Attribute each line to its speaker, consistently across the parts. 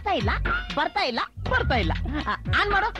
Speaker 1: ಬರ್ತಾ ಇಲ್ಲ ಬರ್ತಾ ಇಲ್ಲ ಬರ್ತಾ ಇಲ್ಲ ಆ, ಆನ್ ಮಾಡು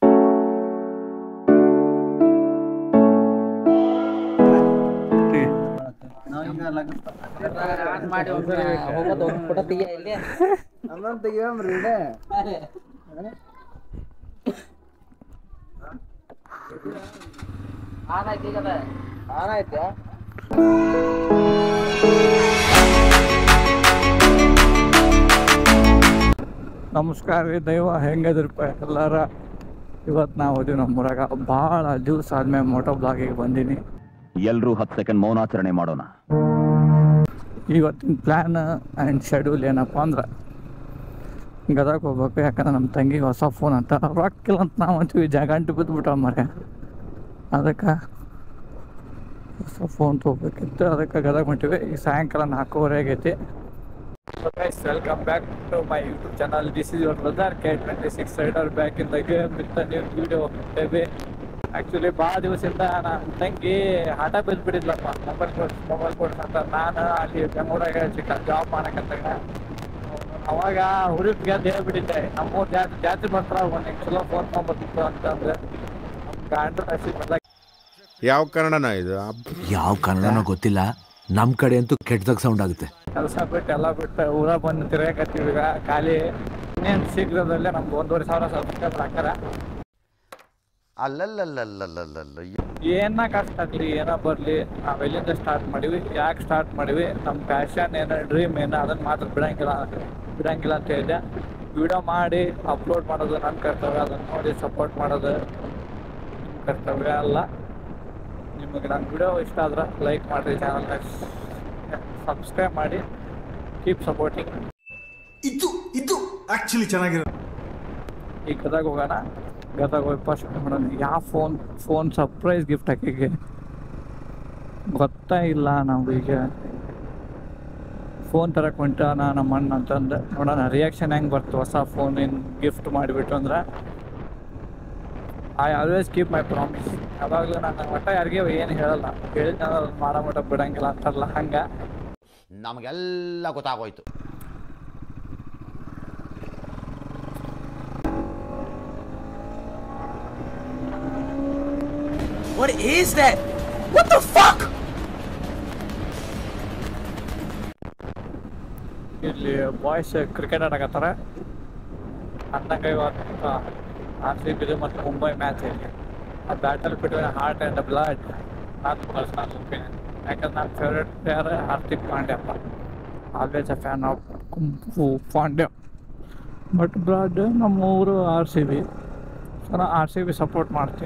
Speaker 2: ನಮಸ್ಕಾರ ರೀ ದೈವ ಹೆಂಗದ್ರಪ್ಪ ಎಲ್ಲಾರ ಇವತ್ತು ನಾವು ಹೋದ್ವಿ ನಮ್ಮೂರಾಗ ಭಾಳ ದಿವಸ ಆದ್ಮೇಲೆ ಮೋಟೋ ಬ್ಲಾಗಿಗೆ ಬಂದೀನಿ
Speaker 3: ಎಲ್ರೂ ಹತ್ತು ಸೆಕೆಂಡ್ ಮೌನಾಚರಣೆ ಮಾಡೋಣ
Speaker 2: ಇವತ್ತಿನ ಪ್ಲ್ಯಾನ್ ಆ್ಯಂಡ್ ಶೆಡ್ಯೂಲ್ ಏನಪ್ಪ ಅಂದ್ರೆ ಗದಗ ಹೋಗ್ಬೇಕು ಯಾಕಂದ್ರೆ ನಮ್ಮ ತಂಗಿಗೆ ಹೊಸ ಫೋನ್ ಅಂತ ರೊಕ್ಕಿಲ್ಲ ಅಂತ ನಾವು ಅಂತೀವಿ ಜಗಂಟು ಬಿದ್ದುಬಿಟ್ಟ ಮರೆ ಅದಕ್ಕೆ ಹೊಸ ಫೋನ್ ತೊಗೋಬೇಕಿತ್ತು ಅದಕ್ಕೆ ಗದಗ ಹೊಂಟಿವಿ ಈಗ ಸಾಯಂಕಾಲ ನಾಲ್ಕೂವರೆ ಆಗೈತಿ welcome back to my YouTube channel this is your brother K twenty six rider back in the game with new video baby actually ಭಾಳ ದಿವಸದಿಂದ ನನ್ನ ತಂಗಿ ಹಠ ಬಿದ್ದುಬಿಟ್ಟಿದ್ಲಪ್ಪ ಮೊಬೈಲ್ ಕೊಡ್ ಮೊಬೈಲ್ ಕೊಡ್ಸ್ ಅಂತ ನಾನು ಅಲ್ಲಿ ಬೆಂಗಳೂರಾಗ ಚಿಕ್ಕ ಜಾಬ್ ಮಾಡಕತ್ತಾಗ ಅವಾಗ ಹುಡುಗಿಗೆ ಅದು ಹೇಳ್ಬಿಟ್ಟಿದ್ದೆ ನಮ್ಮೂರು ಜಾತಿ ಜಾತಿ ಬರ್ತಾರ ಒಂದು ಚಲೋ ಫೋನ್ ತೊಗೊಂಬರ್ತಿತ್ತು ಅಂತಂದ್ರೆ ನಮ್ಮ ಗಂಡ ನಸಿ ಬಂದಾಗ
Speaker 4: ಯಾವ ಕನ್ನಡನ ಇದು
Speaker 5: ಯಾವ ಕನ್ನಡನೋ ಗೊತ್ತಿಲ್ಲ ನಮ್ ಕಡೆ ಅಂತೂ ಕೆಟ್ಟದಾಗ ಸೌಂಡ್ ಆಗುತ್ತೆ
Speaker 2: ಕೆಲಸ ಬಿಟ್ಟು ಎಲ್ಲ ಬಿಟ್ಟು ಊರ ಬಂದು ತಿರ್ಗಾಕತ್ತೀವಿ ಈಗ ಖಾಲಿ ಇನ್ನೇನು ಶೀಘ್ರದಲ್ಲೇ ನಮ್ದು ಒಂದೂವರೆ ಸಾವಿರ ಸಬ್ಸ್ಕ್ರೈಬರ್ ಹಾಕಾರ
Speaker 6: ಅಲ್ಲಲ್ಲಲ್ಲಲ್ಲಲ್ಲಲ್ಲ
Speaker 2: ಏನ ಕಷ್ಟ ಆಗಲಿ ಏನೋ ಬರಲಿ ನಾವು ಎಲ್ಲಿಂದ ಸ್ಟಾರ್ಟ್ ಮಾಡಿವಿ ಯಾಕೆ ಸ್ಟಾರ್ಟ್ ಮಾಡಿವಿ ನಮ್ಮ ಪ್ಯಾಷನ್ ಏನೋ ಡ್ರೀಮ್ ಏನೋ ಅದನ್ನು ಮಾತ್ರ ಬಿಡಂಗಿಲ್ಲ ಬಿಡಂಗಿಲ್ಲ ಅಂತ ಹೇಳಿದೆ ವಿಡಿಯೋ ಮಾಡಿ ಅಪ್ಲೋಡ್ ಮಾಡೋದು ನನ್ನ ಕರ್ತವ್ಯ ಅದನ್ನು ನೋಡಿ ಸಪೋರ್ಟ್ ಮಾಡೋದು ನಿಮ್ಮ ಕರ್ತವ್ಯ ಅಲ್ಲ ನಿಮಗೆ ನನ್ನ ವಿಡಿಯೋ ಇಷ್ಟ ಆದ್ರೆ ಲೈಕ್ ಮಾಡಿರಿ ಚಾನಲ್ನ ಸಬ್ಸ್ಕ್ರೈಬ್ ಮಾಡಿ ಕೀಪ್ ಸಪೋರ್ಟಿಂಗ್
Speaker 7: ಇದು ಇದು ಆಕ್ಚುಲಿ ಚೆನ್ನಾಗಿರೋ
Speaker 2: ಈಗ ಗದಗ ಹೋಗೋಣ ಗದಗ ಹೋಗಿ ಫಸ್ಟ್ ನೋಡೋಣ ಯಾವ ಫೋನ್ ಫೋನ್ ಸರ್ಪ್ರೈಸ್ ಗಿಫ್ಟ್ ಹಾಕಿಗೆ ಗೊತ್ತಾ ಇಲ್ಲ ನಾವು ಈಗ ಫೋನ್ ತರಕ್ಕೆ ಹೊಂಟಾನ ನಮ್ಮ ಅಣ್ಣ ಅಂತಂದು ನೋಡೋಣ ರಿಯಾಕ್ಷನ್ ಹೆಂಗೆ ಬರ್ತು ಹೊಸ ಫೋನಿನ ಗಿಫ್ಟ್ ಮಾಡಿಬಿಟ್ಟು ಅಂದ್ರೆ I always keep my promise ಯಾವಾಗಲೂ ನಾನು ಒಟ್ಟ ಯಾರಿಗೆ ಏನು ಹೇಳಲ್ಲ ಹೇಳಿದ ಮಾಡೋ ಮಟ್ಟ ಬಿಡಂಗಿಲ್ಲ ಅಂತಾರಲ್ಲ ಹಂಗೆ
Speaker 6: ನಮಗೆಲ್ಲ ಗೊತ್ತಾಗೋಯ್ತು
Speaker 5: What is that? What the fuck?
Speaker 2: ಇಲ್ಲಿ ಬಾಯ್ಸ್ ಕ್ರಿಕೆಟ್ ಆಡಕತ್ತಾರ ಅಂದಂಗೆ ಇವತ್ತು ಆರ್ ಸಿ ಬಿ ಮತ್ತು ಮುಂಬೈ ಮ್ಯಾಚ್ ಐತಿ ಆ battle between heart and blood ನಾನು ಪರ್ಸನಲ್ ಒಪಿನಿಯನ್ ಯಾಕಂದ್ರೆ ನನ್ನ ಫೇವ್ರೆಟ್ ಪ್ಲೇಯರ್ ಹಾರ್ದಿಕ್ ಪಾಂಡ್ಯಪ್ಪ always a fan of kung fu Pandya but blood ನಮ್ಮ ಊರು ಆರ್ ಸಿ ಬಿ ಸೊ ನಾನು ಆರ್ ಸಿ ಬಿ ಸಪೋರ್ಟ್ ಮಾಡ್ತೀನಿ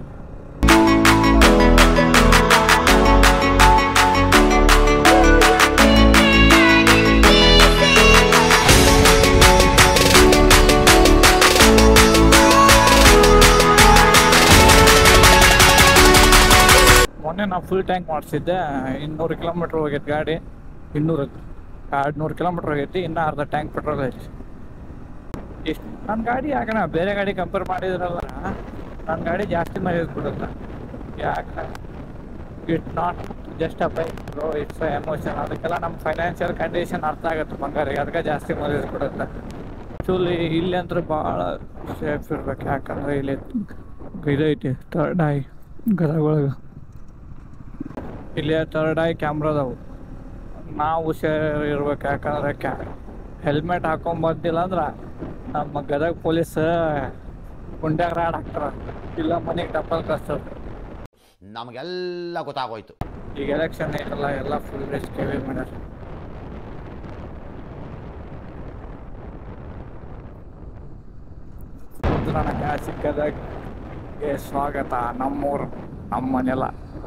Speaker 2: ಮೊನ್ನೆ ನಾವು ಫುಲ್ ಟ್ಯಾಂಕ್ ಮಾಡಿಸಿದ್ದೆ ಇನ್ನೂರು ಕಿಲೋಮೀಟ್ರ್ ಹೋಗೈತೆ ಗಾಡಿ ಇನ್ನೂರು ಎರಡು ನೂರು ಕಿಲೋಮೀಟ್ರ್ ಹೋಗೈತಿ ಇನ್ನೂ ಅರ್ಧ ಟ್ಯಾಂಕ್ ಪೆಟ್ರೋಲ್ ಐತಿ ಇಷ್ಟು ನನ್ನ ಗಾಡಿ ಯಾಕಣ ಬೇರೆ ಗಾಡಿ ಕಂಪೇರ್ ಮಾಡಿದ್ರಲ್ಲ ನನ್ನ ಗಾಡಿ ಜಾಸ್ತಿ ಮೈಲೇಜ್ ಕೊಡುತ್ತೆ ಯಾಕೆ it not just a bike bro it's emotion ಅದಕ್ಕೆಲ್ಲ ನಮ್ಮ ಫೈನಾನ್ಷಿಯಲ್ ಕಂಡೀಷನ್ ಅರ್ಥ ಆಗುತ್ತೆ ಬಂಗಾರಿಗೆ ಅದಕ್ಕೆ ಜಾಸ್ತಿ ಮೈಲೇಜ್ ಕೊಡುತ್ತೆ ಆ್ಯಕ್ಚುಲಿ ಇಲ್ಲಿ ಅಂದ್ರೆ ಭಾಳ ಸೇಫ್ ಇರ್ಬೇಕು ಯಾಕಂದ್ರೆ ಇಲ್ಲಿ ಇದೈತಿ ಥರ್ಡ್ ಐ ಗದಗ ಒಳಗೆ ಇಲ್ಲಿ ಥರ್ಡ್ ಐ ಕ್ಯಾಮ್ರಾ ಅದಾವು ನಾವು ಹುಷಾರ್ ಇರ್ಬೇಕು ಯಾಕಂದ್ರೆ ಕ್ಯಾ ಹೆಲ್ಮೆಟ್ ಹಾಕೊಂಡ್ ಬಂದಿಲ್ಲ ಅಂದ್ರೆ ನಮ್ಮ ಗದಗ ಪೊಲೀಸ್ ಗುಂಡ್ಯಾಗ ರಾಡ್ ಹಾಕ್ತಾರ ಇಲ್ಲ ಮನೆಗೆ ಟಪ್ಪಲ್ ಕಳ್ಸ್ತಾರ
Speaker 6: ನಮಗೆಲ್ಲ ಗೊತ್ತಾಗೋಯ್ತು
Speaker 2: ಈಗ ಎಲೆಕ್ಷನ್ ಐತಲ್ಲ ಎಲ್ಲ ಫುಲ್ ರಿಸ್ಕ್ ಹೆವಿ ಮಾಡ್ಯಾರ ಮುದ್ರಣ ಸಿಕ್ಕದಾಗೆ ಸ್ವಾಗತ ನಮ್ಮೂರು ನಮ್ಮ ಮನೆಲ್ಲ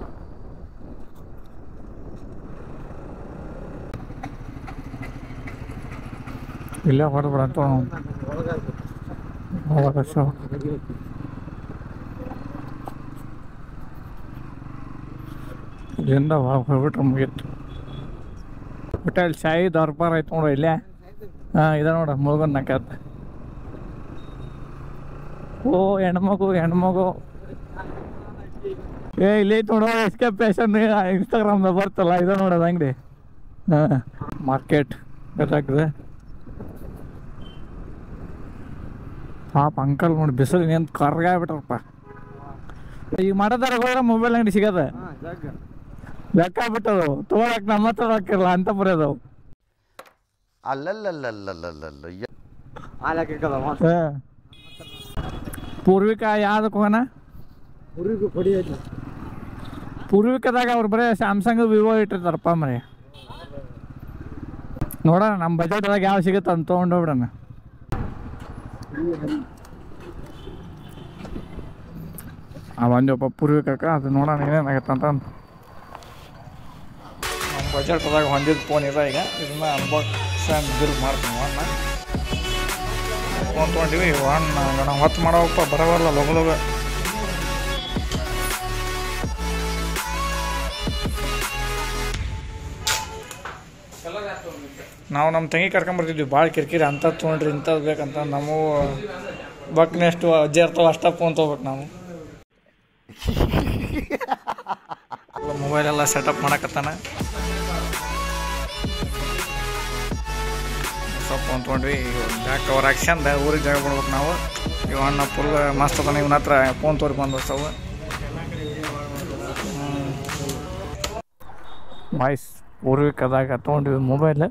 Speaker 2: ಇಲ್ಲೇ ಹೊರಬಿಡಂತ ಶೋ ಇಲ್ಲಿಂದ ಹೊರಬಿಟ್ರೆ ಮುಗೀತು ಹೋಟೆಲ್ ಶಾಹಿ ದರ್ಬಾರ್ ಐತೆ ನೋಡು ಇಲ್ಲೇ ಹಾಂ ಇದೆ ನೋಡು ಮುಳುಗನ್ ನಾಕತ್ತ ಓ ಹೆಣ್ಮಗು ಹೆಣ್ಮಗು ಏ ಇಲ್ಲಿ ಐತೆ ನೋಡು ಎಸ್ಕೆ ಪ್ಯಾಷನ್ ಇನ್ಸ್ಟಾಗ್ರಾಮ್ದಾಗ ಬರ್ತಲ್ಲ ಇದೆ ನೋಡೋದು ಅಂಗಡಿ ಹಾಂ ಮಾರ್ಕೆಟ್ ಗೊತ್ತಾಗ್ತದೆ ಪಾಪ ಅಂಕಲ್ ನೋಡಿ ಬಿಸಿಲು ನಿಂತು ಕರ್ಗಾಗ್ಬಿಟ್ರಪ್ಪ ಈಗ ಮಾಡೋದಾರ ಹೋದ್ರೆ ಮೊಬೈಲ್ ಅಂಗಡಿ ಸಿಗದ ಲೆಕ್ಕ ಬಿಟ್ಟದು ತೊಗೊಳಕ್ ನಮ್ಮ ಹತ್ರ ರೊಕ್ಕ ಇರಲ್ಲ ಅಂತ ಬರೀ ಅದಾವು
Speaker 6: ಅಲ್ಲಲ್ಲಲ್ಲಲ್ಲಲ್ಲಲ್ಲ
Speaker 2: ಹಾ. ಪೂರ್ವಿಕ ಯಾವ್ದಕ್ಕೆ ಹೋಗೋಣ ಪೂರ್ವಿಕದಾಗ ಅವ್ರು ಬರೀ ಸ್ಯಾಮ್ಸಂಗ್ ವಿವೋ ಇಟ್ಟಿರ್ತಾರಪ್ಪ ಮರಿ ನೋಡೋಣ ನಮ್ಮ ಬಜೆಟ್ದಾಗ ಯಾವ ಸಿಗುತ್ತೆ ಅಂತ ತೊಗೊಂಡೋಗ್ಬಿಡೋಣ ಆ ಒಂದೊಬ್ಬ ಪೂರ್ವಿಕಕ್ಕ ಅದು ನೋಡೋಣ ಏನೇನಾಗತ್ತೆ ಅಂತ ನಮ್ಮ ಬಜೆಟ್ದಾಗ ಹೊಂದಿದ್ದು ಫೋನ್ ಇದೆ ಈಗ ಇದನ್ನ ಅನ್ಬಾಕ್ಸ್ ಆ್ಯಂಡ್ ಬಿಲ್ ಮಾಡ್ತೀನಿ ಅಣ್ಣ ಫೋನ್ ತೊಗೊಂಡಿವಿ ಅಣ್ಣ ನಾವು ಹೊತ್ತು ಮಾಡೋವಪ್ಪ ಬರವಲ್ಲ ಲಗು ಲಗು ನಾವು ನಮ್ಮ ತಂಗಿ ಕರ್ಕೊಂಬರ್ತಿದ್ವಿ ಭಾಳ ಕಿರಿಕಿರಿ ಅಂಥದ್ದು ತೊಗೊಂಡ್ರಿ ಇಂಥದ್ದು ಬೇಕಂತ ನಾವು ಬಕ್ನೆಷ್ಟು ಅಜ್ಜಿ ಇರ್ತಾವ ಅಷ್ಟ ಫೋನ್ ತೊಗೋಬೇಕು ನಾವು ಮೊಬೈಲ್ ಎಲ್ಲ ಸೆಟಪ್ ಮಾಡಕತ್ತಾನ ಸ್ವಲ್ಪ ಫೋನ್ ತೊಗೊಂಡ್ವಿ ಬ್ಯಾಕ್ ಕವರ್ ಹಾಕ್ಸ್ಯಂದ ಊರಿಗೆ ಜಾಗ ಬಿಡ್ಬೇಕು ನಾವು ಇವ ಅಣ್ಣ ಫುಲ್ ಮಸ್ತ್ ಅದಾನ ಇವನ ಹತ್ರ ಫೋನ್ ತೋರಿ ಬಂದು ಸವು ವಾಯ್ಸ್ ಪೂರ್ವಿಕದಾಗ ತೊಗೊಂಡ್ವಿ ಮೊಬೈಲ್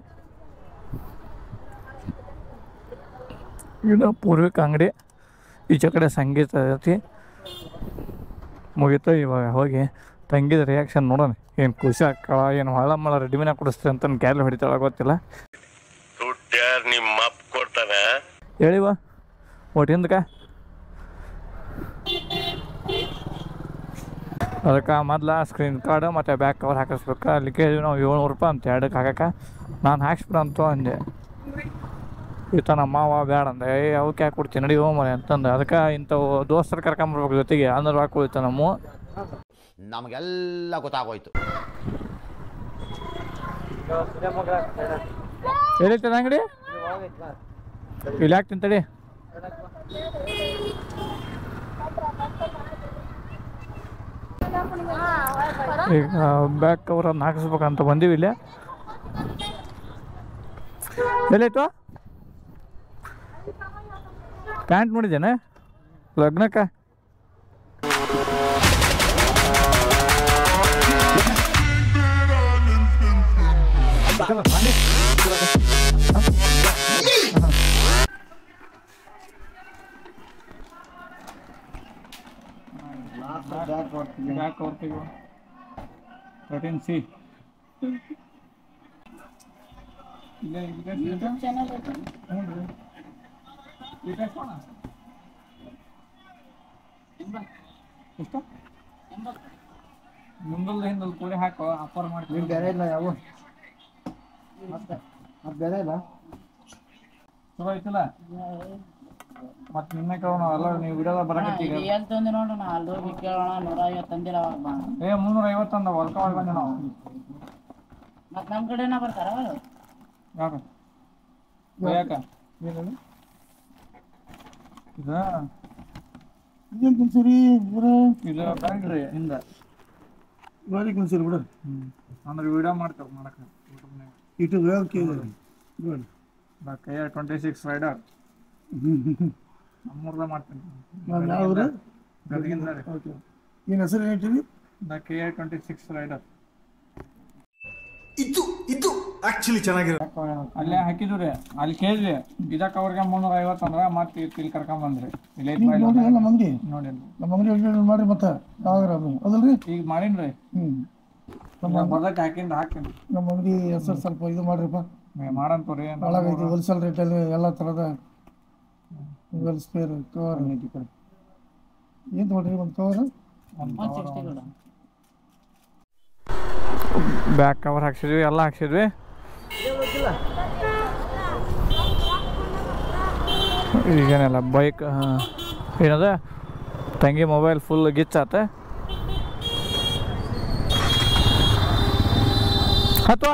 Speaker 2: ಇದು ಪೂರ್ವಿಕ ಅಂಗಡಿ ಈಚೆ ಕಡೆ ಸಂಗೀತ ಐತಿ ಮುಗೀತು ಇವಾಗ ಹೋಗಿ ತಂಗಿದ ರಿಯಾಕ್ಷನ್ ನೋಡೋಣ ಏನು ಖುಷಿ ಆಕ್ಕಳ ಏನು ಹೊಳ ಮಳ ರೆಡಿಮಿನ ಕೊಡಿಸ್ತೀರಿ ಅಂತ ಕ್ಯಾಲ್ ಹೊಡಿತಾಳ ಗೊತ್ತಿಲ್ಲ
Speaker 8: ದುಡ್ಡ್ಯಾರ್ ನಿಮ್ಮ ಅಪ್ಪ ಕೊಡ್ತಾನ
Speaker 2: ಹೇಳಿವ ಒಟ್ಟಿಂದಕ ಅದಕ್ಕೆ ಮೊದ್ಲು ಸ್ಕ್ರೀನ್ ಕಾರ್ಡ್ ಮತ್ತು ಬ್ಯಾಕ್ ಕವರ್ ಹಾಕಿಸ್ಬೇಕು ಅಲ್ಲಿ ಕೇಳಿದ್ವಿ ನಾವು ಏಳ್ನೂರು ರೂಪಾಯಿ ಅಂತ ಎರಡಕ್ಕೆ ಹಾಕಕ್ಕೆ ನಾನು ಹಾಕ್ಸ್ಬಿಡಂತು ಅಂದೆ ಈತ ನಮ್ಮ ಮಾವ ಬೇಡ ಅಂದೆ ಏ ಅವಕ್ಕೆ ಯಾಕೆ ಕೊಡ್ತೀನಿ ನಡಿ ಹೋಮರೆ ಅಂತಂದು ಅದಕ್ಕೆ ಇಂಥವು ದೋಸ್ತರು ಕರ್ಕೊಂಬರ್ಬೇಕು ಜೊತೆಗೆ ಅಂದ್ರೆ ಹಾಕಿ ಉಳಿತ ನಮ್ಮ
Speaker 6: ನಮಗೆಲ್ಲ ಗೊತ್ತಾಗೋಯ್ತು
Speaker 2: ಎಲ್ಲೈತದ ಅಂಗಡಿ ಇಲ್ಲಿ ಹಾಕ್ತೀನಿ ತಡಿ ಈಗ ಬ್ಯಾಕ್ ಕವರ್ ಅನ್ನು ಹಾಕಿಸ್ಬೇಕಂತ ಬಂದೀವಿ ಇಲ್ಲಿ ಎಲ್ಲೈತು ಪ್ಯಾಂಟ್ ನೋಡಿದ್ದೇನೆ ಲಗ್ನಕ್ಕೆ ಬ್ಯಾಕ್ ಕವರ್ ತೆಗೋ ಪ್ರೋಟೀನ್ ಸಿ ನಿಂಬಲ್ ಹಿಂದಲ್ ಕೂಡಿ ಹಾಕೋ ಆಫರ್ ಮಾಡ್ತೀನಿ ಬೇರೆ ಇಲ್ಲ ಯಾವ ಬೇರೆ ಇಲ್ಲ ಚಲೋ ಐತಿಲ್ಲ ಮತ್ತೆ ನಿನ್ನೆ ಕೇಳೋಣ ಎಲ್ಲ ನೀವು ವಿಡಿಯೋದಾಗ ಬರಕತ್ತೀಗ
Speaker 1: ಎಲ್ಲಿ ತಂದೆ ನೋಡೋಣ ಅಲ್ಲಿ ಹೋಗಿ ಕೇಳೋಣ ನೂರ ಐವತ್ತು ತಂದಿಲ್ಲ ಅವಾಗ ಬಾ
Speaker 2: ಏ ಮುನ್ನೂರ ಐವತ್ತು ಅಂದ ಹೊಲ್ಕ ಒಳಗೆ ಬಂದೆ ನಾವು
Speaker 1: ಮತ್ತೆ ನಮ್ಮ ಕಡೆನ ಬರ್ತಾರ ಅವರು
Speaker 2: ಯಾಕ ಯಾಕ ಇದ
Speaker 7: ಇದೇನ್ ಕುಂಸರಿ
Speaker 2: ಇದು ಬ್ಯಾಂಡ್ರಿ ಹಿಂದ
Speaker 7: ಗಾಡಿ ಕುಂಸರಿ ಬಿಡು
Speaker 2: ಅಂದ್ರೆ ವಿಡಿಯೋ ಮಾಡ್ತೇವೆ ಮಾಡಕ್ಕೆ
Speaker 7: ಇಟ್ಟು ಓಕೆ ಗುಡ್
Speaker 2: ಕೈಯ ಟ್ವೆಂಟಿ ಸಿಕ್ಸ್ ರೈಡರ್ ನಮ್ಮೂರ್ದ ಮಾಡ್ತೀನಿ
Speaker 7: ಯಾವ ಊರು
Speaker 2: ಗದಗಿಂದ ರೀ
Speaker 7: ಓಕೆ ಏನ್ ಹೆಸರು ಹೇಳ್ತೀವಿ
Speaker 2: ನಾ K I twenty six rider
Speaker 7: ಇದು ಇದು ಆಕ್ಚುಲಿ ಚೆನ್ನಾಗಿರೋ
Speaker 2: ಅಲ್ಲೇ ಹಾಕಿದ್ವಿ ರೀ ಅಲ್ಲಿ ಕೇಳಿದ್ವಿ ಇದಕ್ಕೆ ಅವ್ರಿಗೆ ಮುನ್ನೂರ ಐವತ್ತು ಅಂದ್ರೆ ಮತ್ತೆ ಇಲ್ಲಿ ಕರ್ಕೊಂಡ್ ಬಂದ್ರಿ ಇಲ್ಲೇ ಐತ್ ಬಾಯ್ಲ್
Speaker 7: ನೋಡ್ರಿ ನಮ್ಮ ಅಂಗಡಿ
Speaker 2: ನೋಡಿ
Speaker 7: ನಮ್ಮ ಅಂಗಡಿ ಅಡ್ವರ್ಟೈಸ್ ಮಾಡ್ರಿ ಮತ್ತೆ ಯಾವಾಗ ಅದಲ್ರಿ
Speaker 2: ಈಗ ಮಾಡೀನ್ರಿ
Speaker 7: ಹ್ಮ್
Speaker 2: ಬರ್ದಕ್ಕೆ ಹಾಕಿಂದ ಹಾಕ್ತೀನಿ
Speaker 7: ನಮ್ಮ ಅಂಗಡಿ ಹೆಸರು ಸ್ವಲ್ಪ ಇದು ಮಾಡ್ರಿಪ್ಪ
Speaker 2: ಮಾಡಂತವ್ರಿ
Speaker 7: ಹಾಳಾಗೈತಿ ಹೋಲ್ಸೇಲ್ ರೇಟಲ್ಲಿ ಎಲ್ಲ ಥರದ ಮೊಬೈಲ್ ಸ್ಪೇರ್ ಕವರ್ ಏನು ತೊಗೊಂಡ್ರಿ ಒಂದು ಕವರ್
Speaker 1: ಒನ್ ಸಿಕ್ಸ್ಟಿ ಕೂಡ
Speaker 2: ಬ್ಯಾಕ್ ಕವರ್ ಹಾಕ್ಸಿದ್ವಿ ಎಲ್ಲ ಹಾಕ್ಸಿದ್ವಿ ಈಗೇನಿಲ್ಲ ಬೈಕ್ ಏನದ ತಂಗಿ ಮೊಬೈಲ್ ಫುಲ್ ಗಿಚ್ಚಾತ ಹತ್ವಾ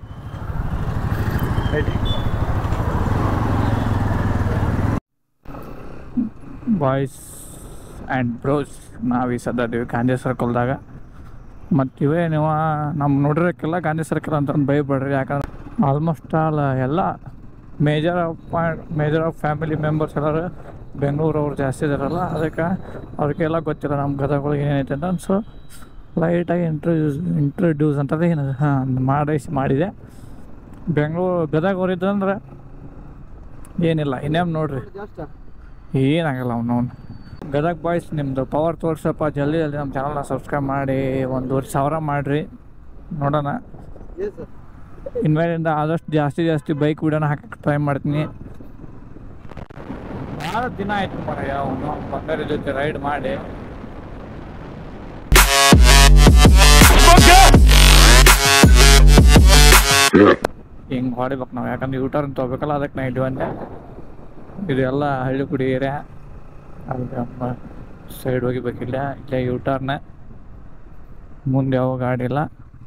Speaker 2: ಬಾಯ್ಸ್ ಆ್ಯಂಡ್ ಬ್ರೋಸ್ ನಾವು ಈ ಸದ್ಯದೀವಿ ಗಾಂಧಿ ಸರ್ಕಲ್ದಾಗ ಮತ್ತು ಇವೇ ನೀವು ನಮ್ಮ ನೋಡಿರಕ್ಕೆಲ್ಲ ಗಾಂಧಿ ಸರ್ಕಲ್ ಅಂತಂದು ಬೈಬೇಡ್ರಿ ಯಾಕಂದ್ರೆ ಆಲ್ಮೋಸ್ಟ್ ಆಲ್ ಎಲ್ಲ major of point major of family members ಎಲ್ಲರೂ ಬೆಂಗಳೂರು ಅವ್ರು ಜಾಸ್ತಿ ಇದಾರಲ್ಲ ಅದಕ್ಕೆ ಅವ್ರಿಗೆಲ್ಲ ಗೊತ್ತಿಲ್ಲ ನಮ್ಮ ಗದಗಳಿಗೆ ಏನೈತೆ ಅಂತ ಸೊ ಲೈಟಾಗಿ ಇಂಟ್ರಡ್ಯೂಸ್ ಇಂಟ್ರಡ್ಯೂಸ್ ಅಂತಂದ್ರೆ ಏನು ಹಾಂ ಮಾಡಿಸಿ ಮಾಡಿದೆ ಬೆಂಗಳೂರು ಗದಗ ಅವ್ರಿದ್ದಂದ್ರೆ ಏನಿಲ್ಲ ಇನ್ನೇನು ನೋಡ್ರಿ ಏನಾಗಲ್ಲ ಅವ್ನವ್ನು ಗದಗ ಬಾಯ್ಸ್ ನಿಮ್ಮದು ಪವರ್ ತೋರ್ಸಪ್ಪ ಜಲ್ದಿ ಜಲ್ದಿ ನಮ್ಮ ಚಾನಲ್ನ ಸಬ್ಸ್ಕ್ರೈಬ್ ಮಾಡಿ ಒಂದೂವರೆ ಸಾವಿರ ಮಾಡಿರಿ ನೋಡೋಣ ಇನ್ಮೇಲಿಂದ ಆದಷ್ಟು ಜಾಸ್ತಿ ಜಾಸ್ತಿ ಬೈಕ್ ವಿಡಿಯೋನ ಹಾಕಕ್ಕೆ ಟ್ರೈ ಮಾಡ್ತೀನಿ ಭಾಳ ದಿನ ಆಯ್ತು ಮರಯ್ಯ ಅವನು ಬಂಗಾರ ಜೊತೆ ರೈಡ್ ಮಾಡಿ ಹಿಂಗೆ ಹೊಡಿಬೇಕು ನಾವು ಯಾಕಂದ್ರೆ ಯೂಟರ್ನ್ ತೊಗೋಬೇಕಲ್ಲ ಅದಕ್ಕೆ ನಾ ಇಟ್ಟು ಬಂದೆ ಇದೆಲ್ಲ ಹಳ್ಳಿ ಕುಡಿ ಏರಿಯಾ ಅಲ್ಲಿ ಸೈಡ್ ಹೋಗಿಬೇಕಿಲ್ಲ ಇಲ್ಲೇ ಯೂಟರ್ನ ಮುಂದೆ ಯಾವ ಗಾಡಿ ಇಲ್ಲ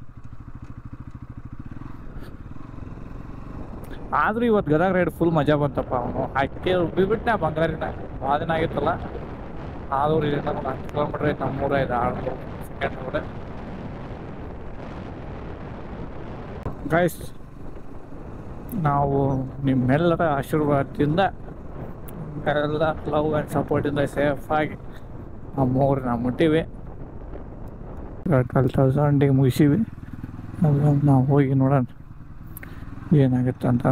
Speaker 2: ಆದ್ರೂ ಇವತ್ತು ಗದಗ ರೈಡ್ ಫುಲ್ ಮಜಾ ಬಂತಪ್ಪ ಅವನು ಅಕ್ಕಿ ಬಿಟ್ಬಿಟ್ಟೆ ಬಂಗಾರಿನ ಭಾಳ ದಿನ ಆಗಿತ್ತಲ್ಲ ಆದೂರು ಇಲ್ಲಿಂದ ಒಂದು ಹತ್ತು ಕಿಲೋಮೀಟ್ರ್ ಐತೆ ನಮ್ಮೂರ ಇದೆ ಆಳ್ನೂರು ಸೆಕೆಂಡ್ ರೋಡ್ ಗೈಸ್ ನಾವು ನಿಮ್ಮೆಲ್ಲರ ಆಶೀರ್ವಾದದಿಂದ ಎಲ್ಲ ಲವ್ ಆ್ಯಂಡ್ ಸಪೋರ್ಟಿಂದ ಸೇಫಾಗಿ ನಮ್ಮೂರಿನ ಮುಟ್ಟಿವಿ ಟ್ವೆಲ್ ತೌಸಂಡಿಗೆ ಮುಗಿಸೀವಿ ಅದು ನಾವು ಹೋಗಿ ನೋಡೋಣ ಏನಾಗುತ್ತೆ ಅಂತ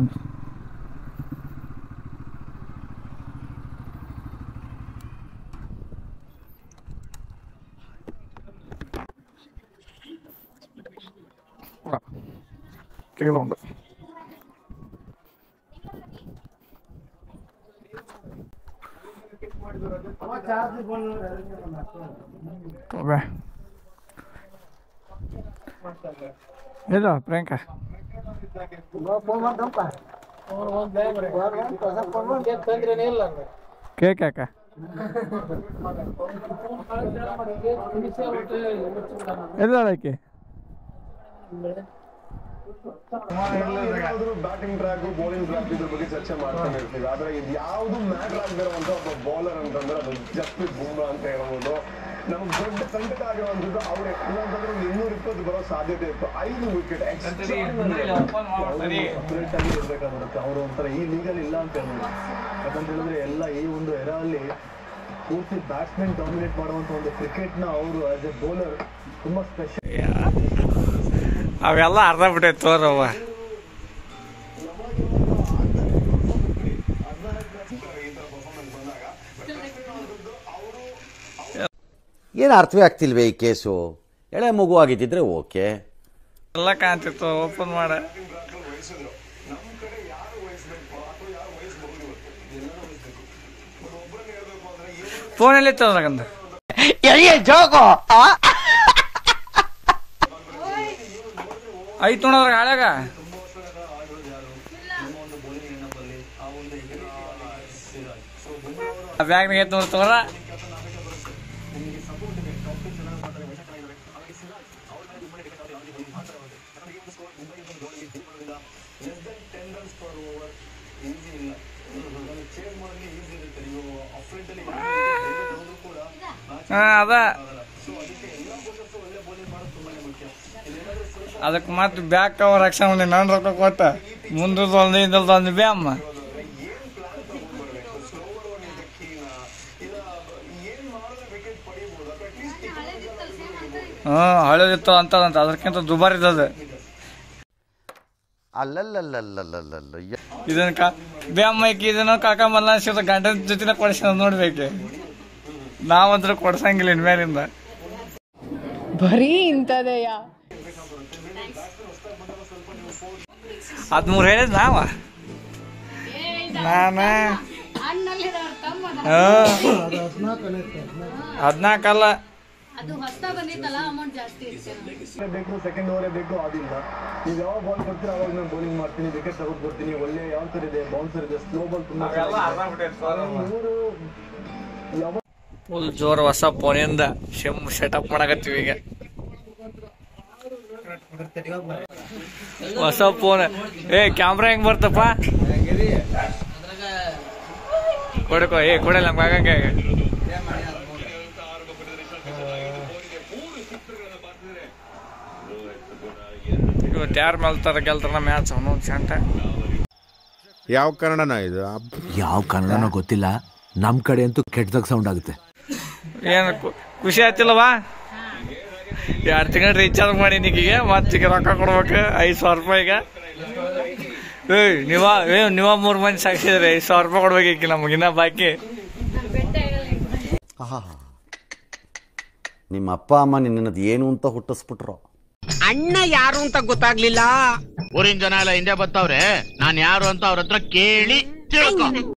Speaker 2: ಕೇಳೋಣ Vabbè. Hello, Pranka. ಕೇಕ್ ಯಾಕ ಎಲ್ಲಕ್ಕೆ
Speaker 9: ಬ್ಯಾಟಿಂಗ್ ಟ್ರ್ಯಾಕ್ ಬೌಲಿಂಗ್ ಟ್ರ್ಯಾಕ್ ಇದ್ರ ಬಗ್ಗೆ ಚರ್ಚೆ ಮಾಡ್ತಾನೆ ಇರ್ತೀವಿ ಆದ್ರೆ ಇದು ಯಾವ್ದು ಮ್ಯಾಟರ್ ಆಗದಿರುವಂತ ಒಬ್ಬ ಬೌಲರ್ ಅಂತಂದ್ರೆ ಅದು ಜಸ್ಪ್ರೀತ್ ಬುಮ್ರಾ ಅಂತ ಹೇಳ್ಬೋದು ನಮ್ಗೆ ದೊಡ್ಡ ಸಂಕಟ ಆಗಿರುವಂತದ್ದು ಅವ್ರೆ ಇಲ್ಲಾಂತಂದ್ರೆ ಒಂದು ಇನ್ನೂರ ಇಪ್ಪತ್ತು ಬರೋ ಸಾಧ್ಯತೆ ಇತ್ತು ಐದು ವಿಕೆಟ್ ಸಪ್ರೇಟ್ ಆಗಿ ಇರ್ಬೇಕಾಗುತ್ತೆ ಅವರು ಒಂಥರ ಈ ಲೀಗಲ್ಲಿ ಇಲ್ಲ ಅಂತ ಹೇಳ್ಬೋದು ಯಾಕಂತ ಹೇಳಿದ್ರೆ ಎಲ್ಲ ಈ ಒಂದು ಎರ ಅಲ್ಲಿ ಪೂರ್ತಿ ಬ್ಯಾಟ್ಸ್ಮನ್ ಡಾಮಿನೇಟ್ ಮಾಡುವಂತ ಒಂದು ಕ್ರಿಕೆಟ್ ನ ಅವರು ಆಸ್ ಎ ಬೌಲರ್ ತುಂಬಾ ಸ್ಪೆಷಲ್
Speaker 2: ಅವೆಲ್ಲ ಅರ್ಧ ಬಿಟ್ಟೈತೆ ತೋರವ್ವ
Speaker 6: ಏನು ಅರ್ಥವೇ ಆಗ್ತಿಲ್ವೇ ಈ ಕೇಸು ಎಳೆ ಮಗು ಆಗಿದ್ದಿದ್ರೆ ಓಕೆ
Speaker 2: ಎಲ್ಲ ಕಾಣ್ತಿತ್ತು ಓಪನ್ ಮಾಡ ಫೋನಲ್ಲಿ ಇತ್ತು ಅದ್ರಾಗಂದ ಐತ್ ನೋಡೋದ್ರಾಗ ಹಾಳ್ಯಾಗ ಬ್ಯಾಗ್ನಾಗ ಐತ್ ನೋಡಿ ತಗೋರ ಹಾ ಅದ ಅದಕ್ಕೆ ಮತ್ತೆ ಬ್ಯಾಕ್ ಕವರ್ ಹಾಕ್ಸಂಬಂದಿ ನಾನು ರೊಕ್ಕ ಕೊಟ್ಟ ಮುಂದದ ಒಂದು ಇದಲ್ದ ಒಂದು ಬ್ಯಾಮ್ಮ ಹ್ಞೂ ಹಳೇದಿತ್ತು ಅಂತದಂತ ಅದಕ್ಕಿಂತ ದುಬಾರಿ ಇದ್ದದ
Speaker 6: ಅಲ್ಲಲ್ಲಲ್ಲಲ್ಲಲ್ಲಲ್ಲ
Speaker 2: ಇದನ್ನ ಕಾ ಬ್ಯಾಮ್ಮ ಐಕಿ ಇದನ್ನ ಕಾಕ ಮಲ್ಲ ಸಿದ ಗಂಡನ ಜೊತೆನ ಕೊಡಿಸ ನೋಡ್ಬೇಕು ನಾವಂದ್ರೆ ಕೊಡ್ಸಂಗಿಲ್ಲ ಇನ್ಮೇಲಿಂದ
Speaker 10: ಬರೀ ಇಂಥದೆಯ
Speaker 2: ಹದ್ಮೂರು ಹೇಳಿದ್ ನಾವ ನಾನ ಹದಿನಾಲ್ಕಲ್ಲ
Speaker 10: ಅದು ಹೊಸ ಬಂದಿತ್ತಲ್ಲ ಅಮೌಂಟ್ ಜಾಸ್ತಿ ಇರ್ತೇನೆ
Speaker 9: ಬೇಕು ಸೆಕೆಂಡ್ ಓವರೇ ಬೇಕು ಆದಿಲ್ಲ ನೀವು ಯಾವ ಬಾಲ್ ಕೊಡ್ತೀರಾ ಅವಾಗ ನಾನು ಬೌಲಿಂಗ್ ಮಾಡ್ತೀನಿ ವಿಕೆಟ್ ತಗೊಂಡ್ ಬರ್ತೀನಿ ಒಳ್ಳೆ ಯಾವ ತರ ಇದೆ ಬೌನ್ಸರ್ ಇದೆ ಸ್ಲೋ ಬಾಲ್ ತುಂಬಾ ಇವರು ಯಾವ
Speaker 2: ಫುಲ್ ಜೋರ್ ಹೊಸ ಫೋನಿಂದ ಶಿಮ್ ಸೆಟಪ್ ಮಾಡಕತ್ತೀವಿ ಈಗ ಹೊಸ ಫೋನ್ ಏ ಕ್ಯಾಮ್ರಾ ಹೆಂಗ್ ಬರ್ತಪ್ಪ ಕೊಡಕೋ ಏ ಕೊಡಲ್ಲ ನಮ್ಗೆ ಆಗಂಗೆ ಇವತ್ತು ಯಾರು ಮೆಲ್ತಾರ ಗೆಲ್ತಾರ ಮ್ಯಾಚ್ ಅವನು ಚಂಟ
Speaker 4: ಯಾವ ಕನ್ನಡನ ಇದು ಅಬ್ಬ್.
Speaker 5: ಯಾವ ಕನ್ನಡನೋ ಗೊತ್ತಿಲ್ಲ ನಮ್ ಕಡೆ ಅಂತೂ ಕೆಟ್ಟದಾಗ ಸೌಂಡ್ ಆಗುತ್ತೆ
Speaker 2: ಏನು ಖು- ಖುಷಿ ಆಯ್ತಿಲ್ಲವಾ ಎರಡು ತಿಂಗಳು ರೀಚಾರ್ಜ್ ಮಾಡಿ ನಿಗೀಗ ಮತ್ತೆ ಈಗ ರೊಕ್ಕ ಕೊಡ್ಬೇಕು ಐದು ಸಾವಿರ ರೂಪಾಯಿಗೆ ಏಯ್ ನೀವ ಏ ನೀವ ಮೂರು ಮಂದಿ ಸಾಕ್ಷಿದ್ರಿ ಐದು ಸಾವಿರ ರೂಪಾಯಿ ಕೊಡ್ಬೇಕು ನಮಗಿನ್ನ ಬಾಕಿ
Speaker 6: ಆಹಾ ನಿಮ್ಮ ಅಪ್ಪ ಅಮ್ಮ ನಿನ್ನದು ಏನು ಅಂತ ಹುಟ್ಟಿಸ್ಬಿಟ್ರು
Speaker 11: ಅಣ್ಣ ಯಾರು ಅಂತ ಗೊತ್ತಾಗ್ಲಿಲ್ಲ
Speaker 8: ಊರಿನ ಜನ ಎಲ್ಲ ಹಿಂದೆ ಬರ್ತಾವ್ರೆ ನಾನ್ ಯಾರು ಅಂತ ಅವ್ರ ಹತ್ರ ಕೇಳಿ ತಿಳ್ಕೊ